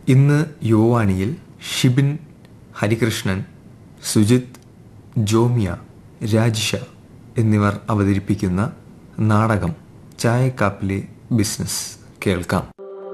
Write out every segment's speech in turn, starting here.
ഇന്ന് യുവാണിയിൽ ഷിബിൻ ഹരികൃഷ്ണൻ സുജിത് ജോമിയ രാജിഷ എന്നിവർ അവതരിപ്പിക്കുന്ന നാടകം ചായക്കാപ്പിലെ ബിസിനസ് കേൾക്കാം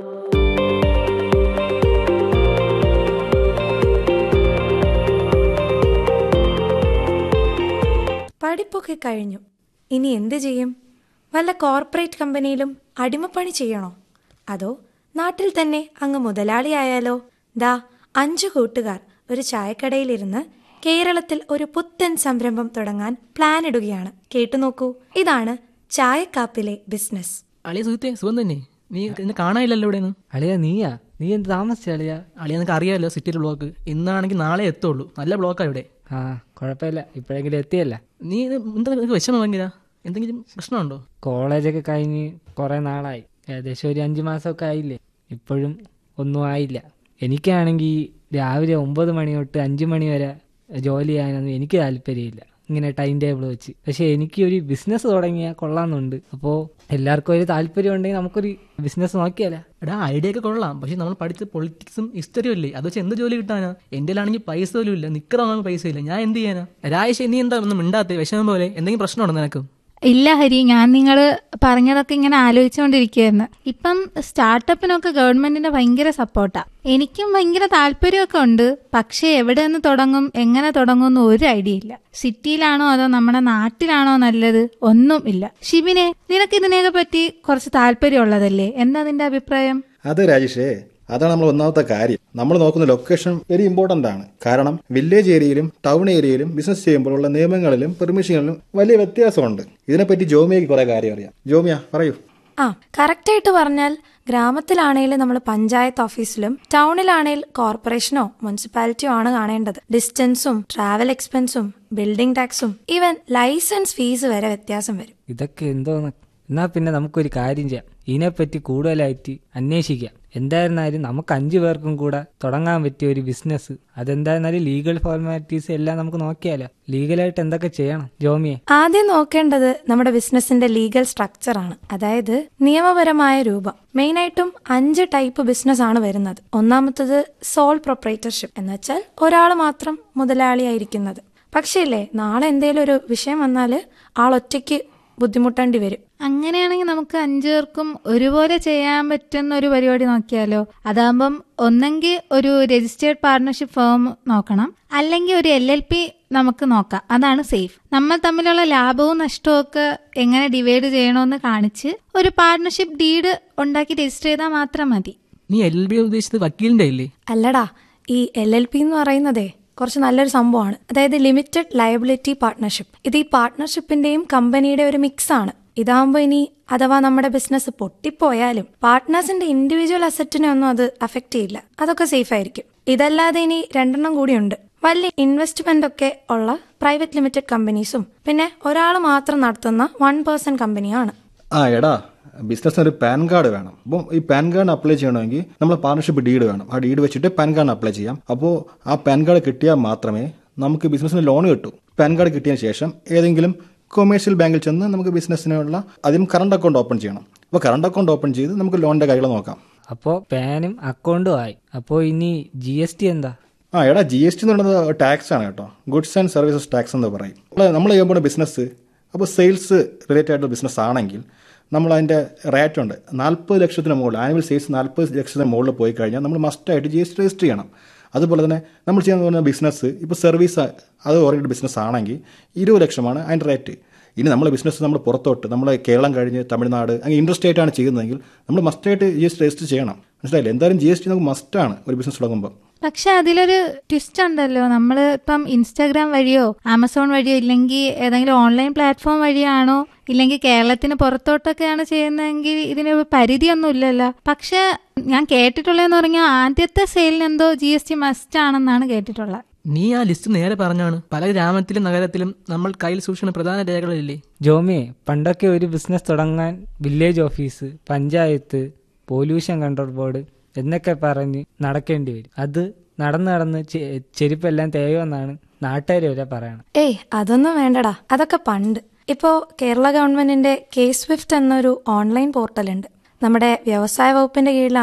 പഠിപ്പൊക്കെ കഴിഞ്ഞു ഇനി എന്ത് ചെയ്യും വല്ല കോർപ്പറേറ്റ് കമ്പനിയിലും അടിമപ്പണി ചെയ്യണോ അതോ നാട്ടിൽ തന്നെ അങ്ങ് മുതലാളിയായാലോ ദാ അഞ്ചു കൂട്ടുകാർ ഒരു ചായക്കടയിലിരുന്ന് കേരളത്തിൽ ഒരു പുത്തൻ സംരംഭം തുടങ്ങാൻ പ്ലാൻ ഇടുകയാണ് കേട്ടുനോക്കൂ ഇതാണ് ചായക്കാപ്പിലെ ബിസിനസ് അളിയ സുഹൃത്തെ സുഖം തന്നെ നീ എന്നെ കാണാനില്ലല്ലോ ഇവിടെ നിന്ന് അളിയ നീയാ നീ എന്ത് താമസിച്ച അളിയ അളിയ നിനക്ക് അറിയാമല്ലോ സിറ്റിയിൽ ബ്ലോക്ക് ഇന്നാണെങ്കിൽ നാളെ എത്തുള്ളൂ നല്ല ബ്ലോക്കാണ് ഇവിടെ ആ കുഴപ്പമില്ല ഇപ്പോഴെങ്കിലും എത്തിയല്ല നീ ഇത് എന്താ നിനക്ക് വിഷമം ഭയങ്കര എന്തെങ്കിലും പ്രശ്നമുണ്ടോ കോളേജൊക്കെ കഴിഞ്ഞ് കുറേ നാളായി ഏകദേശം ഒരു അഞ്ച് മാസമൊക്കെ ആയില്ലേ ഇപ്പോഴും ഒന്നും ആയില്ല എനിക്കാണെങ്കിൽ രാവിലെ ഒമ്പത് മണി തൊട്ട് അഞ്ച് മണി വരെ ജോലി ചെയ്യാനൊന്നും എനിക്ക് താല്പര്യമില്ല ഇങ്ങനെ ടൈം ടേബിൾ വെച്ച് പക്ഷെ എനിക്ക് ഒരു ബിസിനസ് തുടങ്ങിയാൽ കൊള്ളാമെന്നുണ്ട് അപ്പോൾ എല്ലാവർക്കും ഒരു താല്പര്യം ഉണ്ടെങ്കിൽ നമുക്കൊരു ബിസിനസ് നോക്കിയാലോ എടാ ഐഡിയ ഒക്കെ കൊള്ളാം പക്ഷെ നമ്മൾ പഠിച്ച പൊളിറ്റിക്സും ഹിസ്റ്ററിയും അല്ലേ അത് വെച്ച് എന്ത് ജോലി കിട്ടാനാ എൻ്റെ ആണെങ്കിൽ പൈസ പോലും ഇല്ല നിക്കറാണെങ്കിൽ പൈസ ഇല്ല ഞാൻ എന്ത് ചെയ്യാനാ രാജേഷ് നീ എന്താ ഒന്നും മിണ്ടാത്ത വിഷമം പോലെ എന്തെങ്കിലും പ്രശ്നമുണ്ടോ നിനക്ക് ഇല്ല ഹരി ഞാൻ നിങ്ങൾ പറഞ്ഞതൊക്കെ ഇങ്ങനെ ആലോചിച്ചുകൊണ്ടിരിക്കുകയായിരുന്നു ഇപ്പം സ്റ്റാർട്ടപ്പിനൊക്കെ ഗവൺമെന്റിന്റെ ഭയങ്കര സപ്പോർട്ടാ എനിക്കും ഭയങ്കര താല്പര്യമൊക്കെ ഉണ്ട് പക്ഷേ എവിടെ നിന്ന് തുടങ്ങും എങ്ങനെ തുടങ്ങും എന്ന് ഒരു ഐഡിയ ഇല്ല സിറ്റിയിലാണോ അതോ നമ്മുടെ നാട്ടിലാണോ നല്ലത് ഒന്നും ഇല്ല ഷിബിനെ നിനക്ക് ഇതിനെയൊക്കെ പറ്റി കുറച്ച് താല്പര്യമുള്ളതല്ലേ എന്താ നിന്റെ അഭിപ്രായം അത് രാജേഷേ അതാണ് നമ്മൾ ഒന്നാമത്തെ കാര്യം നമ്മൾ നോക്കുന്ന ലൊക്കേഷൻ വെരി ഇമ്പോർട്ടന്റ് ആണ് കാരണം വില്ലേജ് ഏരിയയിലും ടൗൺ ഏരിയയിലും ബിസിനസ് ചെയ്യുമ്പോഴുള്ള നിയമങ്ങളിലും പെർമിഷനുകളിലും വലിയ വ്യത്യാസമുണ്ട് ഇതിനെപ്പറ്റി ജോമിയയ്ക്ക് കുറെ കാര്യം അറിയാം ജോമിയ പറയൂ ആ കറക്റ്റായിട്ട് പറഞ്ഞാൽ ഗ്രാമത്തിലാണെങ്കിൽ നമ്മൾ പഞ്ചായത്ത് ഓഫീസിലും ടൗണിലാണെങ്കിൽ കോർപ്പറേഷനോ മുനിസിപ്പാലിറ്റിയോ ആണ് കാണേണ്ടത് ഡിസ്റ്റൻസും ട്രാവൽ എക്സ്പെൻസും ബിൽഡിംഗ് ടാക്സും ഈവൻ ലൈസൻസ് ഫീസ് വരെ വ്യത്യാസം വരും ഇതൊക്കെ എന്തോന്ന് എന്നാ പിന്നെ നമുക്കൊരു കാര്യം ചെയ്യാം ഇതിനെപ്പറ്റി കൂടുതലായിട്ട് അന്വേഷിക്കാം എന്തായിരുന്നാലും നമുക്ക് അഞ്ചു പേർക്കും കൂടെ തുടങ്ങാൻ പറ്റിയ ഒരു ബിസിനസ് അതെന്തായിരുന്നാലും ലീഗൽ ഫോർമാലിറ്റീസ് എല്ലാം നമുക്ക് നോക്കിയാലോ ലീഗലായിട്ട് എന്തൊക്കെ ചെയ്യണം ജോമിയെ ആദ്യം നോക്കേണ്ടത് നമ്മുടെ ബിസിനസിന്റെ ലീഗൽ സ്ട്രക്ചർ ആണ് അതായത് നിയമപരമായ രൂപം മെയിനായിട്ടും അഞ്ച് ടൈപ്പ് ബിസിനസ് ആണ് വരുന്നത് ഒന്നാമത്തത് സോൾ പ്രൊപ്പറേറ്റർഷിപ്പ് എന്ന് വെച്ചാൽ ഒരാൾ മാത്രം മുതലാളിയായിരിക്കുന്നത് പക്ഷേ ഇല്ലേ നാളെ എന്തേലും ഒരു വിഷയം വന്നാൽ ആൾ ഒറ്റയ്ക്ക് ബുദ്ധിമുട്ടേണ്ടി വരും അങ്ങനെയാണെങ്കിൽ നമുക്ക് അഞ്ചു പേർക്കും ഒരുപോലെ ചെയ്യാൻ പറ്റുന്ന ഒരു പരിപാടി നോക്കിയാലോ അതാകുമ്പം ഒന്നെങ്കിൽ ഒരു രജിസ്റ്റേർഡ് പാർട്ണർഷിപ്പ് ഫേം നോക്കണം അല്ലെങ്കിൽ ഒരു എൽ എൽ പി നമുക്ക് നോക്കാം അതാണ് സേഫ് നമ്മൾ തമ്മിലുള്ള ലാഭവും നഷ്ടവും ഒക്കെ എങ്ങനെ ഡിവൈഡ് ചെയ്യണമെന്ന് കാണിച്ച് ഒരു പാർട്ണർഷിപ്പ് ഡീഡ് ഉണ്ടാക്കി രജിസ്റ്റർ ചെയ്താൽ മാത്രം മതി നീ എൽ ബി ഉദ്ദേശിച്ചത് വക്കീലിന്റെ ഇല്ലേ അല്ലടാ ഈ എൽ എൽ പി എന്ന് പറയുന്നതേ കുറച്ച് നല്ലൊരു സംഭവമാണ് അതായത് ലിമിറ്റഡ് ലയബിലിറ്റി പാർട്ട്ണർഷിപ്പ് ഇത് ഈ പാർട്ട്ണർഷിപ്പിന്റെയും കമ്പനിയുടെ ഒരു മിക്സ് ആണ് ഇതാകുമ്പോൾ ഇനി അഥവാ നമ്മുടെ ബിസിനസ് പൊട്ടിപ്പോയാലും പാർട്ട്നേഴ്സിന്റെ ഇൻഡിവിജ്വൽ അസറ്റിനെ ഒന്നും അത് അഫക്റ്റ് ചെയ്യില്ല അതൊക്കെ സേഫ് ആയിരിക്കും ഇതല്ലാതെ ഇനി രണ്ടെണ്ണം കൂടിയുണ്ട് വലിയ ഇൻവെസ്റ്റ്മെന്റ് ഒക്കെ ഉള്ള പ്രൈവറ്റ് ലിമിറ്റഡ് കമ്പനീസും പിന്നെ ഒരാൾ മാത്രം നടത്തുന്ന വൺ പേഴ്സൺ കമ്പനിയാണ് ആ എടാ ബിസിനസ്സിന് ഒരു പാൻ കാർഡ് വേണം അപ്പം ഈ പാൻ കാർഡ് അപ്ലൈ ചെയ്യണമെങ്കിൽ നമ്മൾ പാർട്ണർഷിപ്പ് ഡീഡ് വേണം ആ ഡീഡ് വെച്ചിട്ട് പാൻ കാർഡ് അപ്ലൈ ചെയ്യാം അപ്പോൾ ആ പാൻ കാർഡ് കിട്ടിയാൽ മാത്രമേ നമുക്ക് ബിസിനസ്സിന് ലോൺ കിട്ടൂ പാൻ കാർഡ് കിട്ടിയതിന് ശേഷം ഏതെങ്കിലും കൊമേഴ്ഷ്യൽ ബാങ്കിൽ ചെന്ന് നമുക്ക് ബിസിനസ്സിനുള്ള ആദ്യം കറണ്ട് അക്കൗണ്ട് ഓപ്പൺ ചെയ്യണം അപ്പോൾ കറണ്ട് അക്കൗണ്ട് ഓപ്പൺ ചെയ്ത് നമുക്ക് ലോണിന്റെ കാര്യങ്ങൾ നോക്കാം അപ്പോൾ പാനും അക്കൗണ്ടും ആയി അപ്പോൾ ഇനി ജി എസ് ടി എന്താ ആ എടാ ജി എസ് ടി എന്ന് പറയുന്നത് ടാക്സ് ആണ് കേട്ടോ ഗുഡ്സ് ആൻഡ് സർവീസസ് ടാക്സ് എന്ന് പറയും നമ്മള് നമ്മൾ ചെയ്യുമ്പോൾ ബിസിനസ് അപ്പോൾ സെയിൽസ് റിലേറ്റഡ് ആയിട്ടുള്ള ബിസിനസ് ആണെങ്കിൽ നമ്മൾ അതിൻ്റെ റേറ്റ് ഉണ്ട് നാൽപ്പത് ലക്ഷത്തിന് മുകളിൽ ആനുവൽ സെയിൽസ് നാൽപ്പത് ലക്ഷത്തിന് മുകളിൽ പോയി കഴിഞ്ഞാൽ നമ്മൾ മസ്റ്റായിട്ട് ജി എസ് ടി രജിസ്റ്റർ ചെയ്യണം അതുപോലെ തന്നെ നമ്മൾ ചെയ്യാൻ പോകുന്ന ബിസിനസ് ഇപ്പോൾ സർവീസ് അത് ഓറിയൻറ്റഡ് ബിസിനസ് ആണെങ്കിൽ ഇരുപത് ലക്ഷമാണ് അതിൻ്റെ റേറ്റ് ഇനി നമ്മൾ ബിസിനസ് നമ്മൾ പുറത്തോട്ട് നമ്മൾ കേരളം കഴിഞ്ഞ് തമിഴ്നാട് അങ്ങനെ ഇൻട്രസ്റ്റ് ആയിട്ടാണ് ചെയ്യുന്നതെങ്കിൽ നമ്മൾ മസ്റ്റായിട്ട് ജി എസ് ടി രജിസ്റ്റർ ചെയ്യണം മനസ്സിലായില്ലേ എന്തായാലും ജി എസ് ടി നമുക്ക് മസ്റ്റാണ് ഒരു ബിസിനസ് തുടങ്ങുമ്പോൾ പക്ഷെ അതിലൊരു ട്വിസ്റ്റ് ഉണ്ടല്ലോ നമ്മൾ ഇപ്പം ഇൻസ്റ്റാഗ്രാം വഴിയോ ആമസോൺ വഴിയോ ഇല്ലെങ്കിൽ ഏതെങ്കിലും ഓൺലൈൻ പ്ലാറ്റ്ഫോം വഴിയാണോ ഇല്ലെങ്കിൽ കേരളത്തിന് പുറത്തോട്ടൊക്കെയാണ് ചെയ്യുന്നതെങ്കിൽ ഇതിന് പരിധിയൊന്നും ഇല്ലല്ലോ പക്ഷെ ഞാൻ കേട്ടിട്ടുള്ളതെന്ന് പറഞ്ഞാൽ ആദ്യത്തെ സെയിലിന് എന്തോ ജി എസ് ടി മസ്റ്റ് ആണെന്നാണ് കേട്ടിട്ടുള്ളത് നീ ആ ലിസ്റ്റ് നേരെ പറഞ്ഞാണ് പല ഗ്രാമത്തിലും നഗരത്തിലും നമ്മൾ കയ്യിൽ സൂക്ഷിക്കുന്ന പ്രധാന രേഖകളില്ലേ ജോമിയെ പണ്ടൊക്കെ ഒരു ബിസിനസ് തുടങ്ങാൻ village office panchayat pollution control board എന്നൊക്കെ പറഞ്ഞ് നടക്കേണ്ടി വരും അത് നടന്ന് നടന്ന് ചെ- ചെരുപ്പെല്ലാം തേയുമെന്നാണ് നാട്ടുകാർ വരെ പറയണം ഏയ് അതൊന്നും വേണ്ടടാ അതൊക്കെ പണ്ട് ഇപ്പോ കേരള ഗവൺമെന്റിന്റെ കെ സ്വിഫ്റ്റ് എന്നൊരു ഓൺലൈൻ പോർട്ടൽ ഉണ്ട് നമ്മുടെ വ്യവസായ വകുപ്പിന്റെ കീഴിലാണ്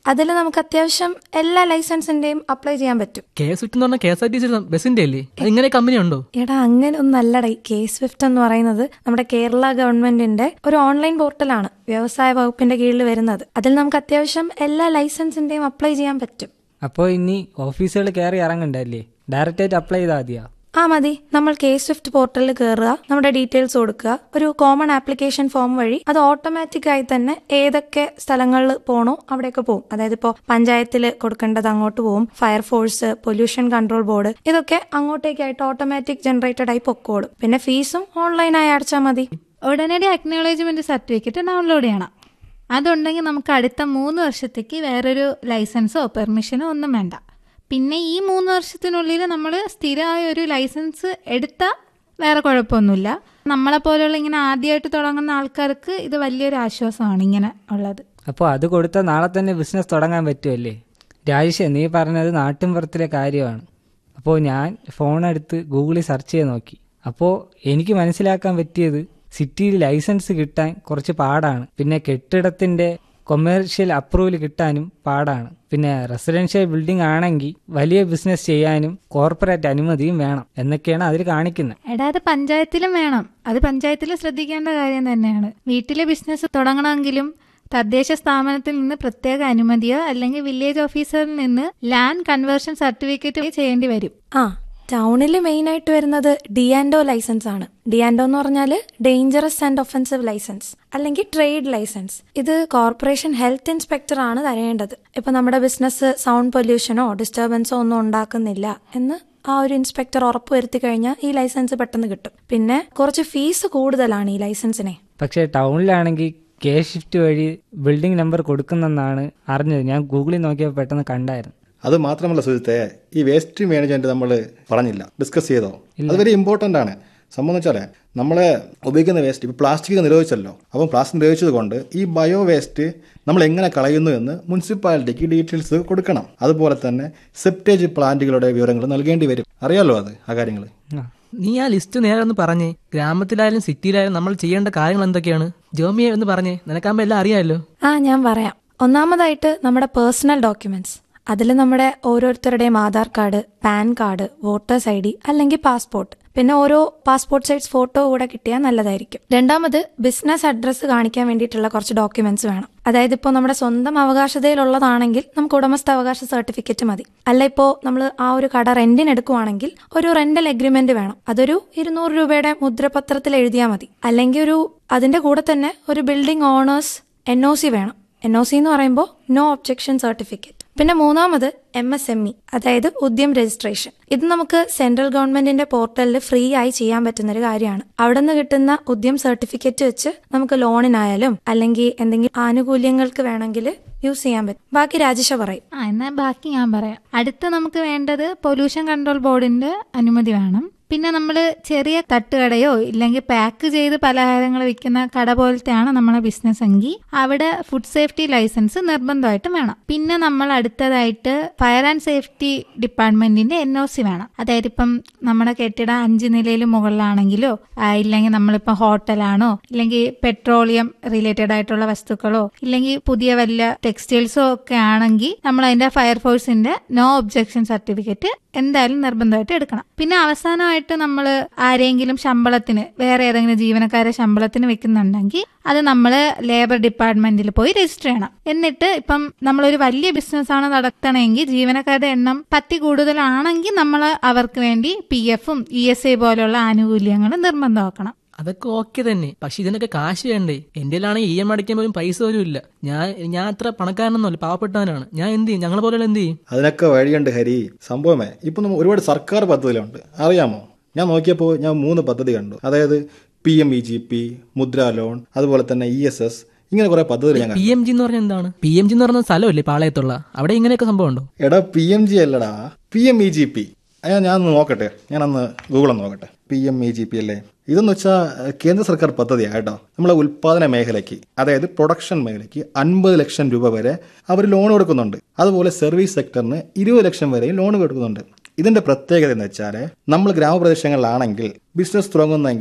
അതിൽ നമുക്ക് അത്യാവശ്യം എല്ലാ ലൈസൻസിന്റെയും അപ്ലൈ ചെയ്യാൻ പറ്റും കെ സ്വിഫ്റ്റ് എന്ന് പറഞ്ഞാൽ K S R T C ബസ്സിന്റെ അല്ലേ അത് ഇങ്ങനെ കമ്പനി ഉണ്ടോ എടാ അങ്ങനെ ഒന്നല്ലട ഈ കെ സ്വിഫ്റ്റ് എന്ന് പറയുന്നത് നമ്മുടെ കേരള ഗവൺമെന്റിന്റെ ഒരു ഓൺലൈൻ പോർട്ടലാണ് വ്യവസായ വകുപ്പിന്റെ കീഴിൽ വരുന്നത് അതിൽ നമുക്ക് അത്യാവശ്യം എല്ലാ ലൈസൻസിന്റെയും അപ്ലൈ ചെയ്യാൻ പറ്റും അപ്പോൾ ഇനി ഓഫീസുകൾ കയറി ഇറങ്ങണ്ടല്ലേ ഡയറക്റ്റ് ആയിട്ട് അപ്ലൈ ചെയ്താൽ മതിയോ ആ മതി നമ്മൾ കെ സ്വിഫ്റ്റ് പോർട്ടലിൽ കയറുക നമ്മുടെ ഡീറ്റെയിൽസ് കൊടുക്കുക ഒരു കോമൺ ആപ്ലിക്കേഷൻ ഫോം വഴി അത് ഓട്ടോമാറ്റിക് ആയി തന്നെ ഏതൊക്കെ സ്ഥലങ്ങളിൽ പോകണോ അവിടെയൊക്കെ പോകും അതായത് ഇപ്പോൾ പഞ്ചായത്തിൽ കൊടുക്കേണ്ടത് അങ്ങോട്ട് പോകും ഫയർഫോഴ്സ് പൊല്യൂഷൻ കൺട്രോൾ ബോർഡ് ഇതൊക്കെ അങ്ങോട്ടേക്കായിട്ട് ഓട്ടോമാറ്റിക് ജനറേറ്റഡ് ആയി പൊക്കോളും പിന്നെ ഫീസും ഓൺലൈനായി അടച്ചാൽ മതി ഉടനടി അക്നോളജ്മെന്റ് സർട്ടിഫിക്കറ്റ് ഡൗൺലോഡ് ചെയ്യണം അതുണ്ടെങ്കിൽ നമുക്ക് അടുത്ത മൂന്ന് വർഷത്തേക്ക് വേറൊരു ലൈസൻസോ പെർമിഷനോ ഒന്നും വേണ്ട പിന്നെ ഈ മൂന്ന് വർഷത്തിനുള്ളിൽ നമ്മൾ സ്ഥിരമായ ഒരു ലൈസൻസ് എടുത്താൽ വേറെ കുഴപ്പമൊന്നുമില്ല നമ്മളെ പോലെയുള്ള ഇങ്ങനെ ആദ്യമായിട്ട് തുടങ്ങുന്ന ആൾക്കാർക്ക് ഇത് വലിയൊരു ആശ്വാസമാണ് ഇങ്ങനെ ഉള്ളത് അപ്പോൾ അത് കൊടുത്താൽ നാളെ തന്നെ ബിസിനസ് തുടങ്ങാൻ പറ്റുമല്ലേ രാജേഷ് നീ പറഞ്ഞത് നാട്ടിൻപുറത്തിലെ കാര്യമാണ് അപ്പോൾ ഞാൻ ഫോൺ എടുത്ത് ഗൂഗിളിൽ സെർച്ച് ചെയ്ത് നോക്കി അപ്പോൾ എനിക്ക് മനസ്സിലാക്കാൻ പറ്റിയത് സിറ്റിയിൽ ലൈസൻസ് കിട്ടാൻ കുറച്ച് പാടാണ് പിന്നെ കെട്ടിടത്തിന്റെ കൊമേഴ്ഷ്യൽ അപ്രൂവൽ കിട്ടാനും പാടാണ് പിന്നെ റെസിഡൻഷ്യൽ ബിൽഡിംഗ് ആണെങ്കിൽ വലിയ ബിസിനസ് ചെയ്യാനും കോർപ്പറേറ്റ് അനുമതിയും വേണം എന്നൊക്കെയാണ് അതിൽ കാണിക്കുന്നത് എടാ അത് പഞ്ചായത്തിലും വേണം അത് പഞ്ചായത്തിൽ ശ്രദ്ധിക്കേണ്ട കാര്യം തന്നെയാണ് വീട്ടിലെ ബിസിനസ് തുടങ്ങണമെങ്കിലും തദ്ദേശ സ്ഥാപനത്തിൽ നിന്ന് പ്രത്യേക അനുമതിയോ അല്ലെങ്കിൽ വില്ലേജ് ഓഫീസറിൽ നിന്ന് ലാൻഡ് കൺവേർഷൻ സർട്ടിഫിക്കറ്റ് ചെയ്യേണ്ടി വരും ആ ടൗണിൽ മെയിൻ ആയിട്ട് വരുന്നത് ഡിയാൻഡോ ലൈസൻസ് ആണ് ഡിയാൻഡോ എന്ന് പറഞ്ഞാൽ ഡേഞ്ചറസ് ആൻഡ് ഒഫൻസീവ് ലൈസൻസ് അല്ലെങ്കിൽ ട്രേഡ് ലൈസൻസ് ഇത് കോർപ്പറേഷൻ ഹെൽത്ത് ഇൻസ്പെക്ടർ ആണ് തരേണ്ടത് ഇപ്പൊ നമ്മുടെ ബിസിനസ് സൗണ്ട് പൊല്യൂഷനോ ഡിസ്റ്റർബൻസോ ഒന്നും ഉണ്ടാക്കുന്നില്ല എന്ന് ആ ഒരു ഇൻസ്പെക്ടർ ഉറപ്പുവരുത്തി കഴിഞ്ഞാൽ ഈ ലൈസൻസ് പെട്ടെന്ന് കിട്ടും പിന്നെ കുറച്ച് ഫീസ് കൂടുതലാണ് ഈ ലൈസൻസിനെ പക്ഷേ ടൗണിലാണെങ്കിൽ കെ ഷിഫ്റ്റ് വഴി ബിൽഡിംഗ് നമ്പർ കൊടുക്കുന്നെന്നാണ് അറിഞ്ഞത് ഞാൻ ഗൂഗിളിൽ നോക്കിയപ്പോൾ പെട്ടെന്ന് കണ്ടായിരുന്നു അത് മാത്രമല്ല സുജിത്തെ ഈ വേസ്റ്റ് മാനേജ്മെന്റ് നമ്മൾ പറഞ്ഞില്ല ഡിസ്കസ് ചെയ്തോ അത് വെരി ഇമ്പോർട്ടന്റ് ആണ് സംഭവം വെച്ചാലേ നമ്മളെ ഉപയോഗിക്കുന്ന വേസ്റ്റ് ഇപ്പോൾ പ്ലാസ്റ്റിക് നിരോധിച്ചല്ലോ അപ്പം പ്ലാസ്റ്റിക് നിരോധിച്ചത് കൊണ്ട് ഈ ബയോ വേസ്റ്റ് നമ്മൾ എങ്ങനെ കളയുന്നു എന്ന് മുനിസിപ്പാലിറ്റിക്ക് ഡീറ്റെയിൽസ് കൊടുക്കണം അതുപോലെ തന്നെ സെപ്റ്റേജ് പ്ലാന്റുകളുടെ വിവരങ്ങൾ നൽകേണ്ടി വരും അറിയാലോ അത് ആ കാര്യങ്ങൾ ആ നീ ആ ലിസ്റ്റ് നേരെ ഒന്ന് പറഞ്ഞേ ഗ്രാമത്തിലായാലും സിറ്റിയിലായാലും നമ്മൾ ചെയ്യേണ്ട കാര്യങ്ങൾ എന്തൊക്കെയാണ് ജോമിയെ എന്ന് പറഞ്ഞേ നിനക്കാകുമ്പോൾ എല്ലാം അറിയാമല്ലോ ആ ഞാൻ പറയാം ഒന്നാമതായിട്ട് നമ്മുടെ പേഴ്സണൽ ഡോക്യുമെന്റ്സ് അതിൽ നമ്മുടെ ഓരോരുത്തരുടെയും Aadhaar card PAN card voters I D അല്ലെങ്കിൽ പാസ്പോർട്ട് പിന്നെ ഓരോ പാസ്പോർട്ട് സൈസ് ഫോട്ടോ കൂടെ കിട്ടിയാൽ നല്ലതായിരിക്കും രണ്ടാമത് ബിസിനസ് അഡ്രസ്സ് കാണിക്കാൻ വേണ്ടിയിട്ടുള്ള കുറച്ച് ഡോക്യുമെന്റ്സ് വേണം അതായത് ഇപ്പോൾ നമ്മുടെ സ്വന്തം അവകാശതയിലുള്ളതാണെങ്കിൽ നമുക്ക് ഉടമസ്ഥ അവകാശ സർട്ടിഫിക്കറ്റ് മതി അല്ല ഇപ്പോൾ നമ്മൾ ആ ഒരു കട റെന്റിന് എടുക്കുവാണെങ്കിൽ ഒരു റെന്റൽ എഗ്രിമെന്റ് വേണം അതൊരു ഇരുന്നൂറ് രൂപയുടെ മുദ്രപത്രത്തിൽ എഴുതിയാൽ മതി അല്ലെങ്കിൽ ഒരു അതിന്റെ കൂടെ തന്നെ ഒരു building owners N O C വേണം എൻ ഒ സി എന്ന് പറയുമ്പോൾ നോ ഒബ്ജെക്ഷൻ സർട്ടിഫിക്കറ്റ് പിന്നെ മൂന്നാമത് എം എസ് എം ഇ അതായത് ഉദ്യം രജിസ്ട്രേഷൻ ഇത് നമുക്ക് സെൻട്രൽ ഗവൺമെന്റിന്റെ പോർട്ടലിൽ ഫ്രീ ആയി ചെയ്യാൻ പറ്റുന്ന ഒരു കാര്യമാണ് അവിടെ നിന്ന് കിട്ടുന്ന ഉദ്യം സർട്ടിഫിക്കറ്റ് വെച്ച് നമുക്ക് ലോണിനായാലും അല്ലെങ്കിൽ എന്തെങ്കിലും ആനുകൂല്യങ്ങൾക്ക് വേണമെങ്കിൽ യൂസ് ചെയ്യാൻ പറ്റും ബാക്കി രാജേഷ പറയും ആ എന്നാൽ ബാക്കി ഞാൻ പറയാം അടുത്ത നമുക്ക് വേണ്ടത് പൊല്യൂഷൻ കൺട്രോൾ ബോർഡിന്റെ അനുമതി വേണം പിന്നെ നമ്മൾ ചെറിയ തട്ടുകടയോ ഇല്ലെങ്കിൽ പാക്ക് ചെയ്ത് പലഹാരങ്ങൾ വിൽക്കുന്ന കട പോലത്തെയാണ് നമ്മളെ ബിസിനസ് എങ്കിൽ അവിടെ ഫുഡ് സേഫ്റ്റി ലൈസൻസ് നിർബന്ധമായിട്ടും വേണം പിന്നെ നമ്മൾ അടുത്തതായിട്ട് ഫയർ ആൻഡ് സേഫ്റ്റി ഡിപ്പാർട്ട്മെന്റിന്റെ എൻ ഒ സി വേണം അതായത് ഇപ്പം നമ്മുടെ കെട്ടിടം അഞ്ച് നിലയിൽ മുകളിലാണെങ്കിലോ ആ, ഇല്ലെങ്കിൽ നമ്മളിപ്പോൾ ഹോട്ടലാണോ ഇല്ലെങ്കിൽ പെട്രോളിയം റിലേറ്റഡ് ആയിട്ടുള്ള വസ്തുക്കളോ ഇല്ലെങ്കിൽ പുതിയ വല്ല ടെക്സ്റ്റൈൽസോ ഒക്കെ ആണെങ്കിൽ നമ്മൾ അതിന്റെ ഫയർഫോഴ്സിന്റെ നോ ഒബ്ജെക്ഷൻ സർട്ടിഫിക്കറ്റ് എന്തായാലും നിർബന്ധമായിട്ട് എടുക്കണം പിന്നെ അവസാനമായിട്ട് നമ്മൾ ആരെങ്കിലും ശമ്പളത്തിന് വേറെ ഏതെങ്കിലും ജീവനക്കാരെ ശമ്പളത്തിന് വെക്കുന്നുണ്ടെങ്കിൽ അത് നമ്മൾ ലേബർ ഡിപ്പാർട്ട്മെന്റിൽ പോയി രജിസ്റ്റർ ചെയ്യണം എന്നിട്ട് ഇപ്പം നമ്മളൊരു വലിയ ബിസിനസ് ആണ് നടത്തണമെങ്കിൽ ജീവനക്കാരുടെ എണ്ണം പത്തി കൂടുതലാണെങ്കിൽ നമ്മൾ അവർക്ക് വേണ്ടി പി എഫും ഇ എസ് ഐ പോലുള്ള ആനുകൂല്യങ്ങൾ നിർബന്ധമാക്കണം അതൊക്കെ ഓക്കെ തന്നെ പക്ഷെ ഇതിനൊക്കെ കാശ് വേണ്ടേ എൻ്റെ ആണെങ്കിൽ ഇ എം അടയ്ക്കാൻ പോലും പൈസ പോലും ഇല്ല ഞാൻ ഞാൻ അത്ര പണക്കാരനൊന്നുമല്ല പാവപ്പെട്ടവനാണ് ഞാൻ എന്ത് ചെയ്യും ഞങ്ങളെ പോലെ എന്ത് ചെയ്യും അതിനൊക്കെ വഴിയുണ്ട് ഹരി സംഭവമേ ഇപ്പം നമ്മ ഒരുപാട് സർക്കാർ പദ്ധതികളുണ്ട് അറിയാമോ ഞാൻ നോക്കിയപ്പോൾ ഞാൻ മൂന്ന് പദ്ധതി കണ്ടു അതായത് P M E G P Mudra loan അതുപോലെ തന്നെ ഇ എസ് എസ് ഇങ്ങനെ കുറെ പദ്ധതികൾ ഞാൻ പി കണ്ടു എം ജി എന്ന് പറഞ്ഞാൽ എന്താണ് പി എം ജി എന്ന് പറഞ്ഞ സ്ഥലമല്ലേ പാളയത്തുള്ള അവിടെ ഇങ്ങനെയൊക്കെ സംഭവം ഉണ്ടോ എടാ പി എം ജി അല്ലടാ P M E G P ഞാൻ ഒന്ന് നോക്കട്ടെ ഞാനന്ന് ഗൂഗിൾ നോക്കട്ടെ P M E G P അല്ലേ ഇതെന്ന് വെച്ചാൽ കേന്ദ്ര സർക്കാർ പദ്ധതിയാണ് കേട്ടോ നമ്മളെ ഉൽപ്പാദന മേഖലയ്ക്ക് അതായത് പ്രൊഡക്ഷൻ മേഖലയ്ക്ക് അൻപത് ലക്ഷം രൂപ വരെ അവർ ലോൺ കൊടുക്കുന്നുണ്ട് അതുപോലെ സർവീസ് സെക്ടറിന് ഇരുപത് ലക്ഷം വരെയും ലോൺ കൊടുക്കുന്നുണ്ട് ഇതിന്റെ പ്രത്യേകത എന്ന് വെച്ചാൽ നമ്മൾ ഗ്രാമപ്രദേശങ്ങളിലാണെങ്കിൽ ബിസിനസ് തുടങ്ങുന്നെങ്കിൽ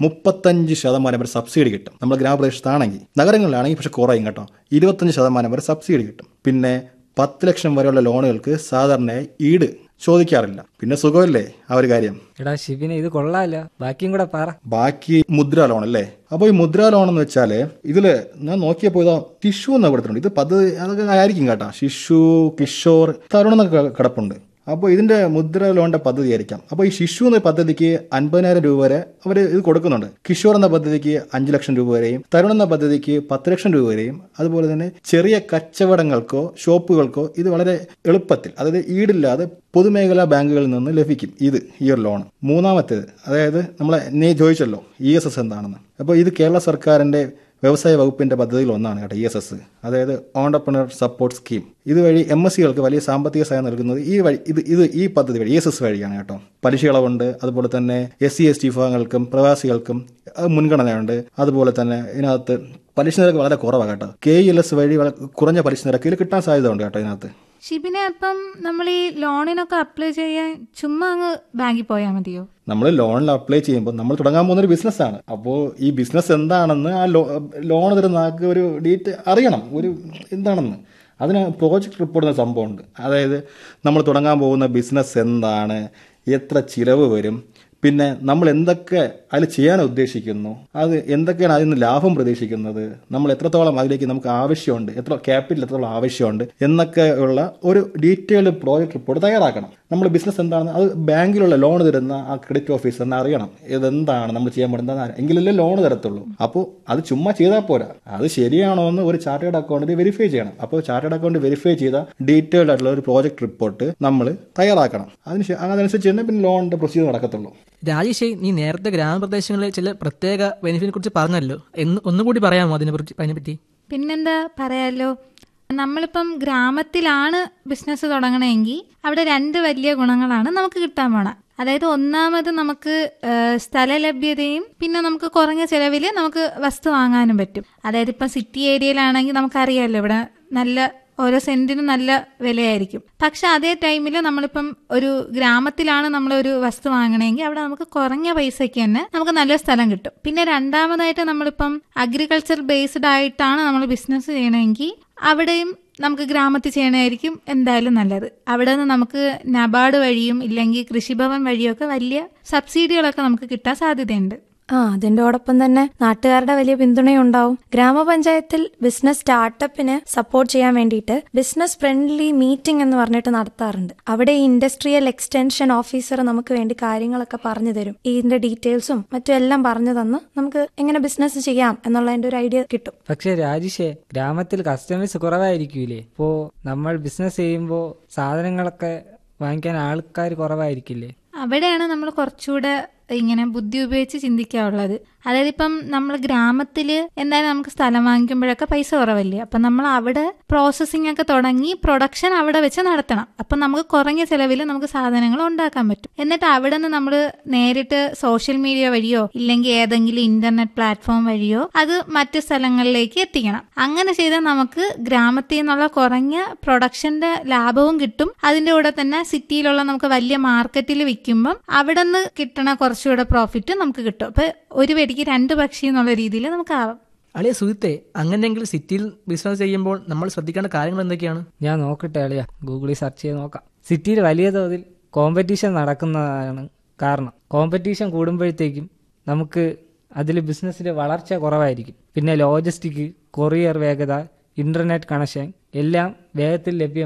മുപ്പത്തഞ്ച് ശതമാനം വരെ സബ്സിഡി കിട്ടും നമ്മൾ ഗ്രാമപ്രദേശത്താണെങ്കിൽ നഗരങ്ങളിലാണെങ്കിൽ പക്ഷെ കുറയും കേട്ടോ ഇരുപത്തഞ്ച് ശതമാനം വരെ സബ്സിഡി കിട്ടും പിന്നെ പത്ത് ലക്ഷം വരെയുള്ള ലോണുകൾക്ക് സാധാരണയായി ഈട് ചോദിക്കാറില്ല പിന്നെ സുഖമല്ലേ ആ ഒരു കാര്യം എടാ ഷിബിനെ ഇത് കൊള്ളാലോ ബാക്കിയും കൂടെ പറ ബാക്കി മുദ്ര ലോൺ അല്ലേ അപ്പോൾ ഈ മുദ്ര ലോൺ എന്ന് വെച്ചാൽ ഇതിൽ ഞാൻ നോക്കിയപ്പോൾ ഇതാ ടിഷ്യൂ എന്ന് കൊടുത്തിട്ടുണ്ട് ഇത് പദ്ധതി അതൊക്കെ ആയിരിക്കും കേട്ടോ ശിശു കിഷോർ തരുൺ എന്നൊക്കെ കിടപ്പുണ്ട് അപ്പോൾ ഇതിന്റെ മുദ്ര ലോണിന്റെ പദ്ധതി ആയിരിക്കാം അപ്പോൾ ഈ ശിശു എന്ന പദ്ധതിക്ക് അൻപതിനായിരം രൂപ വരെ അവർ ഇത് കൊടുക്കുന്നുണ്ട് കിഷോർ എന്ന പദ്ധതിക്ക് അഞ്ച് ലക്ഷം രൂപ വരെയും തരുൺ എന്ന പദ്ധതിക്ക് പത്ത് ലക്ഷം രൂപ വരെയും അതുപോലെ തന്നെ ചെറിയ കച്ചവടങ്ങൾക്കോ ഷോപ്പുകൾക്കോ ഇത് വളരെ എളുപ്പത്തിൽ അതായത് ഈടില്ലാതെ പൊതുമേഖലാ ബാങ്കുകളിൽ നിന്ന് ലഭിക്കും ഇത് ഈ ഒരു ലോൺ മൂന്നാമത്തേത് അതായത് നമ്മളെ നീ ചോദിച്ചല്ലോ ഇ എസ് എസ് എന്താണെന്ന് അപ്പോൾ ഇത് കേരള സർക്കാരിന്റെ വ്യവസായ വകുപ്പിന്റെ പദ്ധതിയിൽ ഒന്നാണ് കേട്ടോ ഇ എസ് എസ് അതായത് ഓണ്ടർപ്രണർ സപ്പോർട്ട് സ്കീം ഇതുവഴി എം എസ് സികൾക്ക് വലിയ സാമ്പത്തിക സഹായം നൽകുന്നത് ഈ വഴി ഇത് ഇത് ഈ പദ്ധതി വഴി ഇ എസ് എസ് വഴിയാണ് കേട്ടോ പലിശ ഇളവുണ്ട് അതുപോലെ തന്നെ എസ് സി എസ് ടി വിഭാഗങ്ങൾക്കും പ്രവാസികൾക്കും അത് മുൻഗണനയുണ്ട് അതുപോലെ തന്നെ ഇതിനകത്ത് പലിശ നിരക്ക് വളരെ കുറവാണ് കേട്ടോ കെ എൽ എസ് വഴി വളരെ കുറഞ്ഞ പലിശ നിരക്കിൽ കിട്ടാൻ സാധ്യത ഉണ്ട് കേട്ടോ ഇതിനകത്ത് ഷിബിനെ അപ്പം നമ്മൾ ഈ ലോണിനൊക്കെ അപ്ലൈ ചെയ്യാൻ ചുമ്മാ അങ്ങ് ബാങ്കിൽ പോയാൽ മതിയോ നമ്മൾ ലോണിൽ അപ്ലൈ ചെയ്യുമ്പോൾ നമ്മൾ തുടങ്ങാൻ പോകുന്ന ഒരു ബിസിനസ്സാണ് അപ്പോൾ ഈ ബിസിനസ് എന്താണെന്ന് ആ ലോ ലോൺ തരുന്ന ആൾക്ക് ഒരു ഡീറ്റ് അറിയണം ഒരു എന്താണെന്ന് അതിന് പ്രോജക്റ്റ് റിപ്പോർട്ട് എന്ന സംഭവമുണ്ട് അതായത് നമ്മൾ തുടങ്ങാൻ പോകുന്ന ബിസിനസ് എന്താണ് എത്ര ചിലവ് വരും പിന്നെ നമ്മൾ എന്തൊക്കെ അതിൽ ചെയ്യാൻ ഉദ്ദേശിക്കുന്നു അത് എന്തൊക്കെയാണ് അതിൽ നിന്ന് ലാഭം പ്രതീക്ഷിക്കുന്നത് നമ്മൾ എത്രത്തോളം അതിലേക്ക് നമുക്ക് ആവശ്യമുണ്ട് എത്ര ക്യാപിറ്റൽ എത്രത്തോളം ആവശ്യമുണ്ട് എന്നൊക്കെ ഉള്ള ഒരു ഡീറ്റെയിൽഡ് പ്രോജക്റ്റ് റിപ്പോർട്ട് തയ്യാറാക്കണം നമ്മൾ ബിസിനസ് എന്താണെന്ന് അത് ബാങ്കിലുള്ള ലോൺ തരുന്ന ആ ക്രെഡിറ്റ് ഓഫീസറിനെ അറിയണം ഇതെന്താണ് നമ്മൾ ചെയ്യാൻ പറ്റുന്നത് എങ്കിലല്ലേ ലോൺ തരത്തുള്ളൂ അപ്പോൾ അത് ചുമ്മാ ചെയ്താൽ പോരാ അത് ശരിയാണോ എന്ന് ഒരു ചാർട്ടേഡ് അക്കൗണ്ടിൽ വെരിഫൈ ചെയ്യണം അപ്പോൾ ചാർട്ടേഡ് അക്കൗണ്ട് വെരിഫൈ ചെയ്ത ഡീറ്റെയിൽഡ് ആയിട്ടുള്ള ഒരു പ്രോജക്റ്റ് റിപ്പോർട്ട് നമ്മൾ തയ്യാറാക്കണം അതിന് ശേ- അതനുസരിച്ച് തന്നെ പിന്നെ ലോണിന്റെ പ്രൊസീജിയർ നടക്കത്തുള്ളൂ രാജേഷ് നീ നേരത്തെ ഗ്രാമപ്രദേശങ്ങളിലെ ചില പ്രത്യേക ബെനിഫിറ്റിനെ കുറിച്ച് പറഞ്ഞല്ലോ എന്ന് ഒന്നുകൂടി പറയാമോ അതിനെ കുറിച്ച് അതിനെപ്പറ്റി പിന്നെന്താ പറയാലോ നമ്മളിപ്പം ഗ്രാമത്തിലാണ് ബിസിനസ് തുടങ്ങണമെങ്കിൽ അവിടെ രണ്ട് വലിയ ഗുണങ്ങളാണ് നമുക്ക് കിട്ടാൻ പോണ അതായത് ഒന്നാമത് നമുക്ക് ആ, സ്ഥല ലഭ്യതയും പിന്നെ നമുക്ക് കുറഞ്ഞ ചെലവിൽ നമുക്ക് വസ്തു വാങ്ങാനും പറ്റും അതായത് ഇപ്പം സിറ്റി ഏരിയയിലാണെങ്കിൽ നമുക്കറിയാമല്ലോ ഇവിടെ നല്ല ഓരോ സെന്റിനും നല്ല വിലയായിരിക്കും പക്ഷെ അതേ ടൈമിൽ നമ്മളിപ്പം ഒരു ഗ്രാമത്തിലാണ് നമ്മൾ ഒരു വസ്തു വാങ്ങണമെങ്കിൽ അവിടെ നമുക്ക് കുറഞ്ഞ പൈസയ്ക്ക് തന്നെ നമുക്ക് നല്ല സ്ഥലം കിട്ടും പിന്നെ രണ്ടാമതായിട്ട് നമ്മളിപ്പം അഗ്രികൾച്ചർ ബേസ്ഡ് ആയിട്ടാണ് നമ്മൾ ബിസിനസ് ചെയ്യണമെങ്കിൽ അവിടെയും നമുക്ക് ഗ്രാമത്തിൽ ചെയ്യണമായിരിക്കും എന്തായാലും നല്ലത് അവിടെ നിന്ന് നമുക്ക് നബാർഡ് വഴിയും ഇല്ലെങ്കിൽ കൃഷിഭവൻ വഴിയൊക്കെ വലിയ സബ്സിഡികളൊക്കെ നമുക്ക് കിട്ടാൻ സാധ്യതയുണ്ട് ആ അതിൻ്റെയോടൊപ്പം തന്നെ നാട്ടുകാരുടെ വലിയ പിന്തുണയുണ്ടാവും ഗ്രാമപഞ്ചായത്തിൽ ബിസിനസ് സ്റ്റാർട്ടപ്പിന് സപ്പോർട്ട് ചെയ്യാൻ വേണ്ടിയിട്ട് ബിസിനസ് ഫ്രണ്ട്ലി മീറ്റിംഗ് എന്ന് പറഞ്ഞിട്ട് നടത്താറുണ്ട് അവിടെ ഈ ഇൻഡസ്ട്രിയൽ എക്സ്റ്റൻഷൻ ഓഫീസർ നമുക്ക് വേണ്ടി കാര്യങ്ങളൊക്കെ പറഞ്ഞു തരും ഇതിന്റെ ഡീറ്റെയിൽസും മറ്റും എല്ലാം പറഞ്ഞു തന്ന് നമുക്ക് എങ്ങനെ ബിസിനസ് ചെയ്യാം എന്നുള്ളതിന്റെ ഒരു ഐഡിയ കിട്ടും പക്ഷെ രാജേഷേ ഗ്രാമത്തിൽ കസ്റ്റമേഴ്സ് കുറവായിരിക്കൂലേ ഇപ്പോ നമ്മൾ ബിസിനസ് ചെയ്യുമ്പോൾ സാധനങ്ങളൊക്കെ വാങ്ങിക്കാൻ ആൾക്കാർ കുറവായിരിക്കില്ലേ അവിടെയാണ് നമ്മൾ കുറച്ചുകൂടെ ഇങ്ങനെ ബുദ്ധി ഉപയോഗിച്ച് ചിന്തിക്കാനുള്ളത് അതായത് ഇപ്പം നമ്മൾ ഗ്രാമത്തിൽ എന്തായാലും നമുക്ക് സ്ഥലം വാങ്ങിക്കുമ്പോഴൊക്കെ പൈസ കുറവല്ലേ അപ്പം നമ്മൾ അവിടെ പ്രോസസ്സിംഗ് ഒക്കെ തുടങ്ങി പ്രൊഡക്ഷൻ അവിടെ വെച്ച് നടത്തണം അപ്പം നമുക്ക് കുറഞ്ഞ ചെലവിൽ നമുക്ക് സാധനങ്ങൾ ഉണ്ടാക്കാൻ പറ്റും എന്നിട്ട് അവിടെ നിന്ന് നമ്മൾ നേരിട്ട് സോഷ്യൽ മീഡിയ വഴിയോ ഇല്ലെങ്കിൽ ഏതെങ്കിലും ഇന്റർനെറ്റ് പ്ലാറ്റ്ഫോം വഴിയോ അത് മറ്റ് സ്ഥലങ്ങളിലേക്ക് എത്തിക്കണം അങ്ങനെ ചെയ്താൽ നമുക്ക് ഗ്രാമത്തിൽ നിന്നുള്ള കുറഞ്ഞ പ്രൊഡക്ഷന്റെ ലാഭവും കിട്ടും അതിന്റെ കൂടെ തന്നെ സിറ്റിയിലുള്ള നമുക്ക് വലിയ മാർക്കറ്റിൽ വിൽക്കുമ്പം അവിടെ നിന്ന് കിട്ടണ കുറച്ചുകൂടെ പ്രോഫിറ്റ് നമുക്ക് കിട്ടും അപ്പൊ ഒരു വെടിക്ക് രണ്ട് പക്ഷി എന്നുള്ള രീതിയിൽ നമുക്ക് ആവാം അളിയ സുഹൃത്തെ അങ്ങനെയെങ്കിൽ സിറ്റിയിൽ ബിസിനസ് ചെയ്യുമ്പോൾ നമ്മൾ ശ്രദ്ധിക്കേണ്ട കാര്യങ്ങൾ എന്തൊക്കെയാണ് ഞാൻ നോക്കട്ടെ അളിയ ഗൂഗിളിൽ സെർച്ച് ചെയ്ത് നോക്കാം സിറ്റിയിൽ വലിയ തോതിൽ കോമ്പറ്റീഷൻ നടക്കുന്നതാണ് കാരണം കോമ്പറ്റീഷൻ കൂടുമ്പോഴത്തേക്കും നമുക്ക് അതിൽ ബിസിനസ്സിൽ വളർച്ച കുറവായിരിക്കും പിന്നെ ലോജിസ്റ്റിക് കൊറിയർ വേഗത ഇന്റർനെറ്റ് കണക്ഷൻ എല്ലാം വേഗത്തിൽ ലഭ്യം